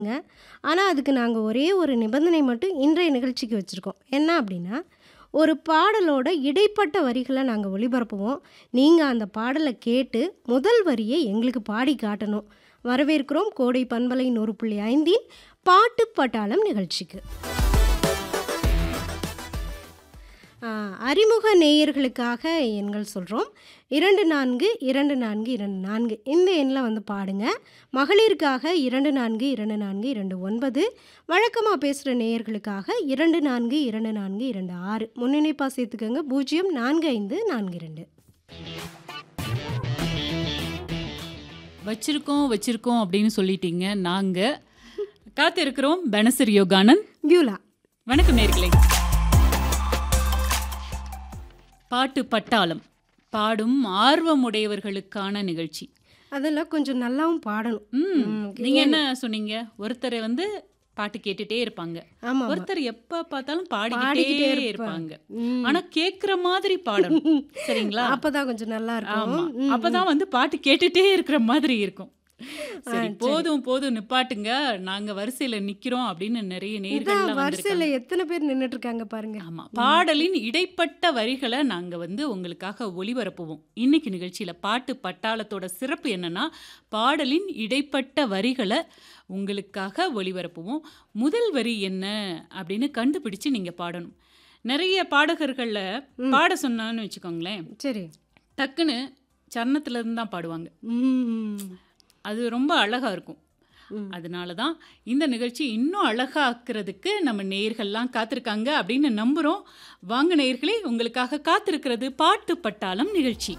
ங்க. ஆனா, அதுக்கு நாங்க ஒரே ஒரு நிபந்தனை மட்டும் இன்றைய நிகழ்ச்சிக்கு வச்சிருக்கோம். என்ன அப்டின்னா, ஒரு பாடலோட இடைப்பட்ட வரிகள நாங்க ஒளிபரப்புவோம். நீங்க அந்த பாடல கேட்டு, முதல் வரிய எங்களுக்கு பாடி காட்டணும். வரவேற்கிறோம் கோடை பண்பலை 100.5இன் பாட்டு பட்டாளம் நிகழ்ச்சிக்கு. ஆ அறிமுக நேயர்களுக்காக எண்கள் சொல்றோம். 242424 இந்த எண்ல வந்து பாடுங்க. மகளிருக்காக 242429 வழக்கமா பேசுற நேயர்களுக்காக 242426 முன்னிணைப்பா சேர்த்துக்கங்க 045442. வச்சிருக்கோம், வச்சிருக்கோம் அப்படின்னு சொல்லிட்டீங்க. நாங்க காத்திருக்கிறோம் பெனசிர் யோகானந்த். பியூலா. வணக்கம் நேயர்களே. பாட்டு பட்டாளம். பாடும் ஆர்வமுடையவர்களுக்கான நிகழ்ச்சி. அதெல்லாம் கொஞ்சம் நல்லாவும் பாடணும். ம். ம். நீங்க ஏன் என்ன சொன்னீங்க? ஒருத்தர் வந்து பாட்டு கேட்டுட்டே இருப்பாங்க. ஆமாமா. ஒருத்தர் எப்ப பார்த்தாலும் பாடிக்கிட்டே பாடிக்கிட்டே இருப்பாங்க. இருப்பாங்க. ம். ஆனா கேக்குற மாதிரி பாடணும். சரிங்களா? அப்பதான் கொஞ்சம் நல்லா இருக்கும். ஆமா. ம், ம். அப்பதான் வந்து பாட்டு கேட்டுட்டே இருக்கிற மாதிரி இருக்கும். ஆ, சரி சரி. போதும் போதும் நிப்பாட்டுங்க. நாங்க வரிசையில நிக்கிறோம் அப்படின்னு நிறைய இதான் நேயர்கள்லாம் வரிசையில வந்திருக்காங்க. எத்தனை பேர் நின்னுட்டு இருக்காங்க பாருங்க. ஆமா. ம். பாடலின் இடைப்பட்ட வரிகள நாங்க வந்து உங்களுக்காக ஒளிபரப்புவோம். இன்னைக்கு நிகழ்ச்சியில பாட்டு பட்டாளத்தோட சிறப்பு என்னன்னா, பாடலின் இடைப்பட்ட வரிகள உங்களுக்காக ஒளிபரப்புவோம். முதல் வரி என்ன அப்படின்னு கண்டுபிடிச்சு நீங்க பாடணும். நிறைய பாடகர்கள்ல ம். பாட சொன்னான்னு வச்சுக்கோங்களேன். சரி. டக்குன்னு சரணத்துல இருந்து தான் பாடுவாங்க. ம். அது ரொம்ப அழகா இருக்கும். ம். அதனால தான் இந்த நிகழ்ச்சி இன்னும் அழகா ஆக்குறதுக்கு நம்ம நேயர்கள்லாம் காத்திருக்காங்க அப்படின்னு நம்புறோம். வாங்க நேயர்களே உங்களுக்காக காத்திருக்கிறது பாட்டு பட்டாளம் நிகழ்ச்சி.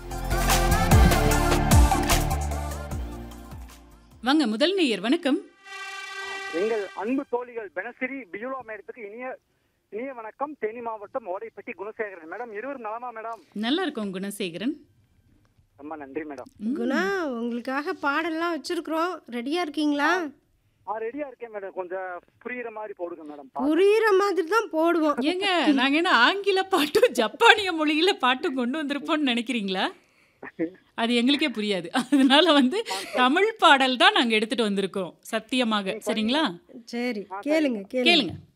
வாங்க முதல் நேயர் வணக்கம். எங்கள் அன்பு தோழிகள் பெனசிரி பியூலா மேடத்துக்கு இனிய இனிய வணக்கம் தேனி மாவட்டம் ஓடைப்பட்டி குணசேகரன் மேடம் இருவரும் நலமா மேடம் நல்லா இருக்கும் குணசேகரன். ரொம்ப நன்றி மேடம் ம். குணா உங்களுக்காக பாடல்லாம் வச்சிருக்கிறோம். ரெடியா இருக்கீங்களா? ஆ ரெடியா இருக்கேன் மேடம் கொஞ்சம் புரியுற மாதிரி போடுங்க மேடம் பாட்டு. புரியுற மாதிரி தான் போடுவோம். ஏங்க நாங்க என்ன ஆங்கில பாட்டும் ஜப்பானிய மொழியில பாட்டும் கொண்டு வந்திருப்போம்னு நினைக்கிறீங்களா? அது எங்களுக்கே புரியாது. அதனால வந்து தமிழ் பாடல் தான் நாங்க எடுத்துட்டு வந்திருக்கோம். சத்தியமாக. சரிங்களா? சரி. ஆ, கேளுங்க சரிங்க. கேளுங்க. கேளுங்க.